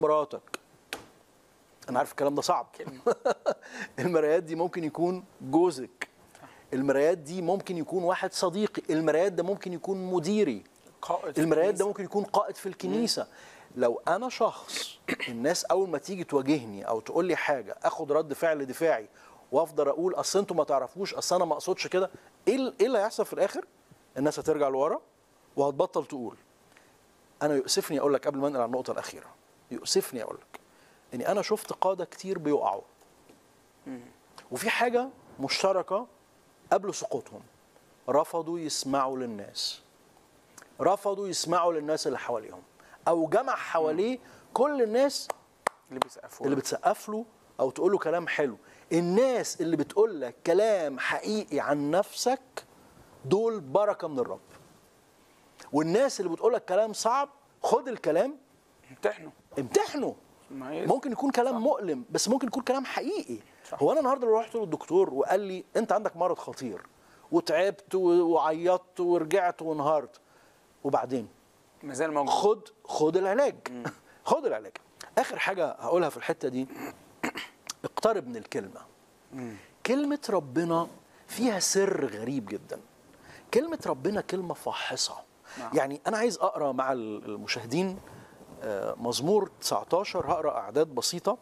مراتك انا عارف الكلام ده صعب المرايات دي ممكن يكون جوزك المرايات دي ممكن يكون واحد صديقي المرايات ده ممكن يكون مديري قائد في المرايات ده الكنيسة. ممكن يكون قائد في الكنيسه لو انا شخص الناس اول ما تيجي تواجهني او تقول لي حاجه اخد رد فعل دفاعي وافضل اقول اصل انتوا ما تعرفوش اصل انا ما اقصدش كده ايه ال- ايه اللي هيحصل في الاخر الناس هترجع لورا وهتبطل تقول انا يؤسفني اقول لك قبل ما انقل على النقطه الاخيره يؤسفني اقول لك اني انا شفت قاده كتير بيقعوا وفي حاجه مشتركه قبل سقوطهم رفضوا يسمعوا للناس رفضوا يسمعوا للناس اللي حواليهم او جمع حواليه كل الناس اللي بيسقفوا اللي بتسقف له او تقول له كلام حلو الناس اللي بتقول لك كلام حقيقي عن نفسك دول بركه من الرب والناس اللي بتقول لك كلام صعب خد الكلام امتحنوا امتحنه ما هي ممكن يكون كلام صح. مؤلم بس ممكن يكون كلام حقيقي صح. هو انا النهارده لو رحت للدكتور وقال لي انت عندك مرض خطير وتعبت و- وعيطت ورجعت وانهارت وبعدين ما زال موجود خد خد العلاج خد العلاج اخر حاجه هقولها في الحته دي اقترب من الكلمه كلمه ربنا فيها سر غريب جدا كلمه ربنا كلمه فاحصه نعم. يعني انا عايز اقرا مع المشاهدين آه، مزمور 19 هقرا اعداد بسيطه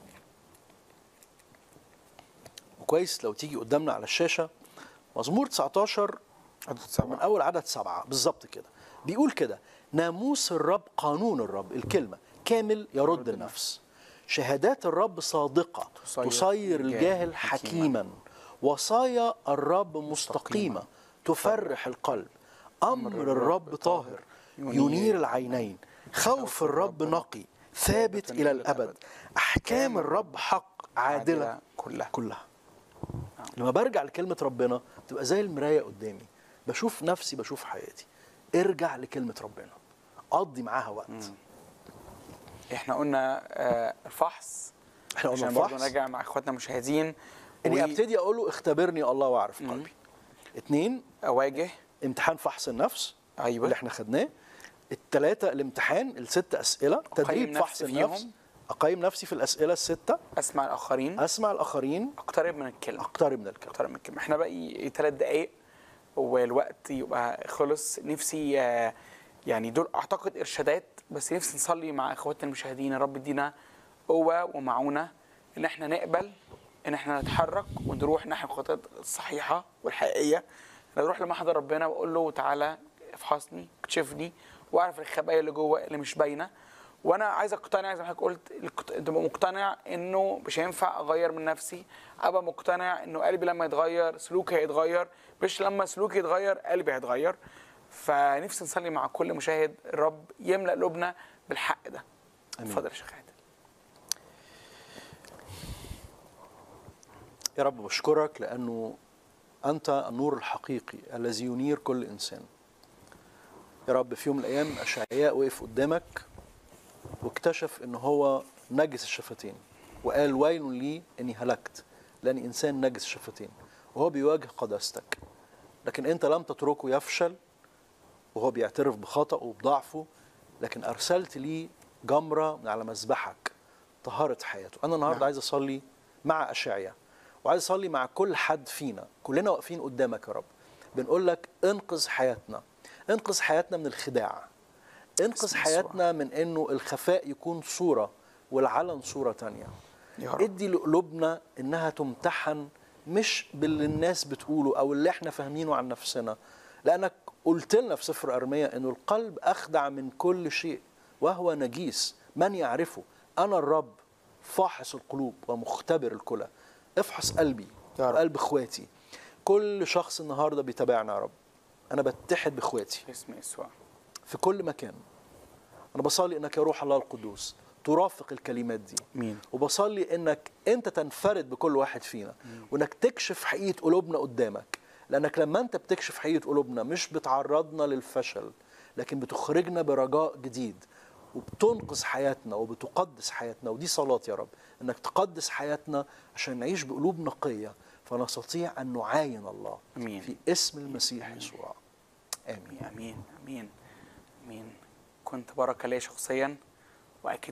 وكويس لو تيجي قدامنا على الشاشه مزمور 19 عدد من سبعة اول عدد سبعه بالظبط كده بيقول كده ناموس الرب قانون الرب الكلمه كامل يرد النفس شهادات الرب صادقه تصير تصير الجاهل الجاهل حكيما حكيما. وصايا الرب مستقيمه تفرح القلب امر الرب طاهر ينير العينين خوف الرب نقي ثابت الى الابد احكام الرب حق عادله عادلة كلها كلها لما برجع لكلمة ربنا تبقى زي المراية قدامي بشوف نفسي بشوف حياتي ارجع لكلمة ربنا قضي معاها وقت احنا قلنا آه، الفحص احنا قلنا عشان برضه الفحص نراجع مع اخواتنا المشاهدين اني ابتدي اقول له اختبرني الله واعرف مم. قلبي اتنين اواجه امتحان فحص النفس ايوه اللي احنا خدناه التلاتة الامتحان الست أسئلة تدريب نفسي فحص فيهم. النفس أقيم نفسي في الأسئلة الستة اسمع الاخرين أسمع الآخرين اقترب من الكلمه أقترب من الكلام اكتر من كده احنا باقي ثلاث دقايق والوقت يبقى خلص نفسي آه، يعني دول اعتقد ارشادات بس نفسي نصلي مع اخواتنا المشاهدين يا رب ادينا قوه ومعونه ان احنا نقبل ان احنا نتحرك ونروح ناحيه الخطوات الصحيحه والحقيقيه نروح لمحضر ربنا واقول له تعالى افحصني اكشفني واعرف الخبايا اللي جوه اللي مش باينه وانا عايز اقتنع زي ما حضرتك قلت الكت- تبقى مقتنع انه مش هينفع اغير من نفسي ابقى مقتنع انه قلبي لما يتغير سلوكي هيتغير مش لما سلوكي يتغير قلبي هيتغير فنفسي نصلي مع كل مشاهد الرب يملا قلوبنا بالحق ده آمين. اتفضل يا شيخ عادل يا رب بشكرك لأنه أنت النور الحقيقي الذي ينير كل إنسان يا رب في يوم من الأيام أشعياء وقف قدامك واكتشف إن هو نجس الشفتين وقال ويل لي إني هلكت لأني إنسان نجس الشفتين وهو بيواجه قداستك لكن أنت لم تتركه يفشل وهو بيعترف بخطأه وبضعفه لكن أرسلت لي جمرة من على مذبحك طهارة حياته أنا النهاردة نعم. عايز أصلي مع أشعياء وعايز أصلي مع كل حد فينا كلنا واقفين قدامك يا رب بنقول لك انقذ حياتنا انقذ حياتنا من الخداع انقذ باسم حياتنا من انه الخفاء يكون صورة والعلن صورة تانية يا رب ادي لقلوبنا انها تمتحن مش باللي الناس بتقوله او اللي احنا فاهمينه عن نفسنا لانك قلت لنا في سفر ارميا انه القلب اخدع من كل شيء وهو نجيس من يعرفه انا الرب فاحص القلوب ومختبر الكلى افحص قلبي يا رب. وقلب اخواتي كل شخص النهارده بيتابعنا يا رب انا بتحد باخواتي باسم يسوع في كل مكان انا بصلي انك يا روح الله القدوس ترافق الكلمات دي مين وبصلي انك انت تنفرد بكل واحد فينا وانك تكشف حقيقه قلوبنا قدامك لانك لما انت بتكشف حقيقه قلوبنا مش بتعرضنا للفشل لكن بتخرجنا برجاء جديد وبتنقذ حياتنا وبتقدس حياتنا ودي صلاتي يا رب انك تقدس حياتنا عشان نعيش بقلوب نقيه فنستطيع ان نعاين الله امين في اسم المسيح يسوع امين امين امين امين كنت بركه ليا شخصيا واكيد